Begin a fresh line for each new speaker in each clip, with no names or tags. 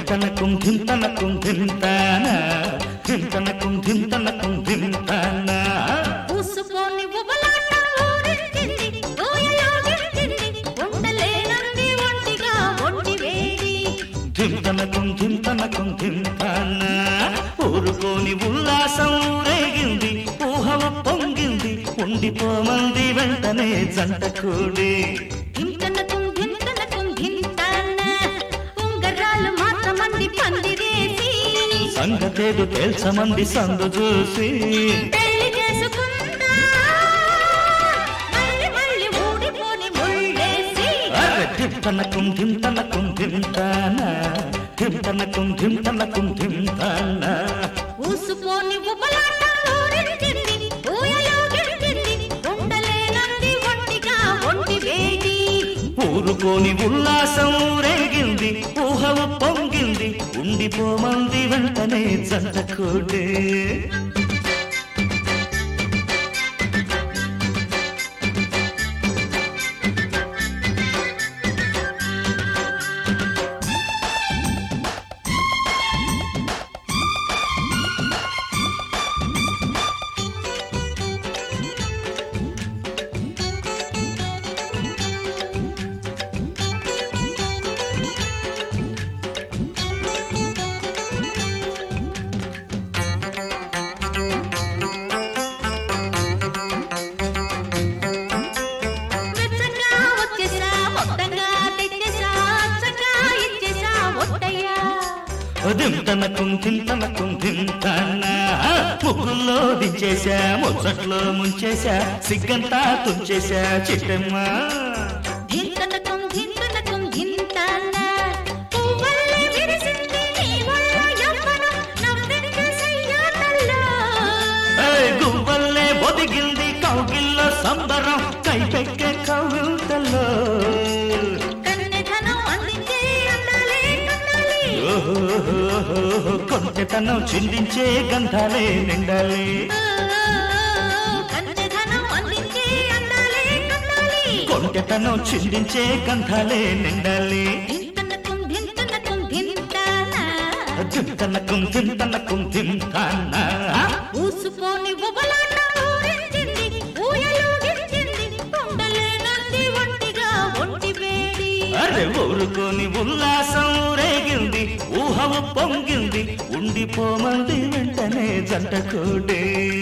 ధింతనకుం ధింతనకుం ధింతాన ధింతనకుం ధింతనకుం ధింతాన
పూసుకొని ఉబలాట ఊరించింది, ఊయలో గిచ్చింది, ఉండలేనంది ఒంటిగా ఒంటి వేడి.
ధింతనకుం ధింతనకుం ధింతాన ఊరుకోని ఉల్లాసం రేగింది ఊహవ పొంగింది ఉండిపోమంది వెంటనే జంట కూడి
ధింతనకుం ధింతనకుం ధింతాన, ఉంగరాలు మాత్రమంది పందిరేసి,
సంగతేదు తేల్చమంది సందు చూసి
పెళ్లి చేసుకుందా, మళ్ళీ మళ్ళీ ఊడిపోని ముళ్ళేసి.
అరె ధింతనకుం ధింతనకుం ధింతాన ధింతనకుం ధింతనకుం ధింతాన
ఊసుకొని ఉబలాట ఊరించింది, ఊయలో గిచ్చింది, ఉండలేనంది ఒంటిగా ఒంటి వేడి
ఊరుకోని ఉల్లాసం రేగింది ఊహవ పొంగింది ఉండిపోమంది వెంటనే జంట కూడే
వెచ్చగా వచ్చేసా మొత్తంగా తెచ్చేసా అచ్చగా ఇచ్చేసా ఒట్టయ్యా
దింతనకుం దింతనకుం దింతన ముగ్గుల్లో దించేశా ముచ్చట్లో ముంచేశా సిగ్గంతా తుంచేశా చిట్టమ్మ
ధింతనకం ధింతనకం ధింతన పువ్వల్లే విరిసింది నీ వల్ల యవ్వనం నవ్వింది సయ్యాటల్లో
ఏయ్, గువ్వల్లే ఒదిగింది కౌగిల్లో సంబరం కైపెక్కే కౌగిల్తల్లో
కన్నెధనం అందించే అందాలే కందాలి
ఓహోహోహోహో, కొంటెతనం చిందించే గంధాలే నిండాలి
కన్నెధనం అందించే అందాలే కందాలి
కొంటెతనం చిందించే గంధాలే నిండాలి
ధింతనకం ధింతనకం ధింతన
దింతనకుం దింతనకుం దింతన
ఊసుకొని ఉబలాట ఊరించింది, ఊయలో గిచ్చింది, ఉండలేనంది ఒంటిగా ఒంటి వేడి.
అరే ఊరుకొని ఉల్లాసం రేగింది ఊహవ పొంగింది ఉండిపోమంది వెంటనే జంట కూడే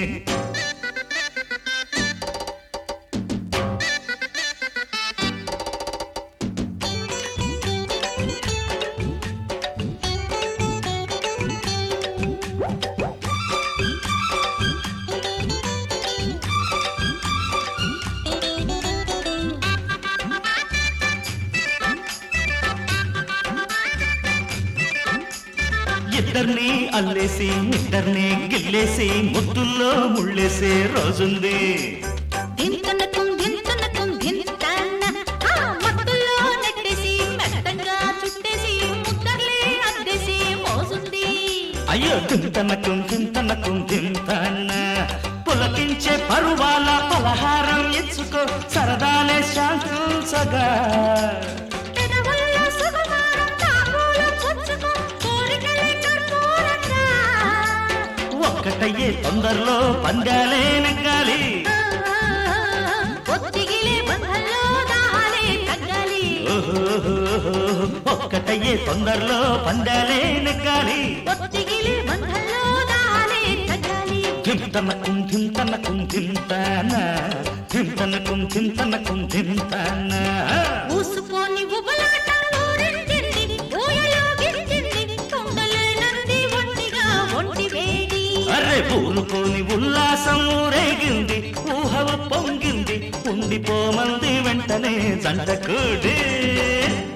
ఇద్దరిని అల్లేసి ఇద్దరిని గిల్లేసి ముద్దుల్లో ముళ్ళేసే రోజుంది
ధింతనకం ధింతనకం ధింతన, ఆ మత్తులో నెట్టేసి, మెత్తగా చుట్టేసి, ముద్దర్లే అద్దేసి మోసుంది.
అయ్యో దింతనకుం దింతనకుం దింతన పులకించే పరువాల పలహారం ఇచ్చుకో సరదాలే శాంతించగా
పెదవుల్లో సుకుమారం తాంబూలం పుచ్చుకో, కోరికలే కర్పూరంగా.
ఒక్కటయ్యే తొందరలో పందాలే నెగ్గాలి
ఒత్తిగిలే బంధంలో దాహాలే తగ్గాలి
ఓహోహోహో, ఒక్కటయ్యే తొందరలో పందాలే నెగ్గాలి
ఒత్తిగిలే బంధంలో దాహాలే తగ్గాలి
ధింతనకుం ధింతనకుం ధింతన ధింతనకుం ధింతనకుం ధింతన
ఊసుకొని ఉబలాట ఊరించింది, ఊయలో గిచ్చింది, ఉండలేనంది ఒంటిగా ఒంటి వేడి.
అరే ఊరుకోని ఉల్లాసం రేగింది ఊహవ పొంగింది ఉండిపోమంది వెంటనే జంట కూడి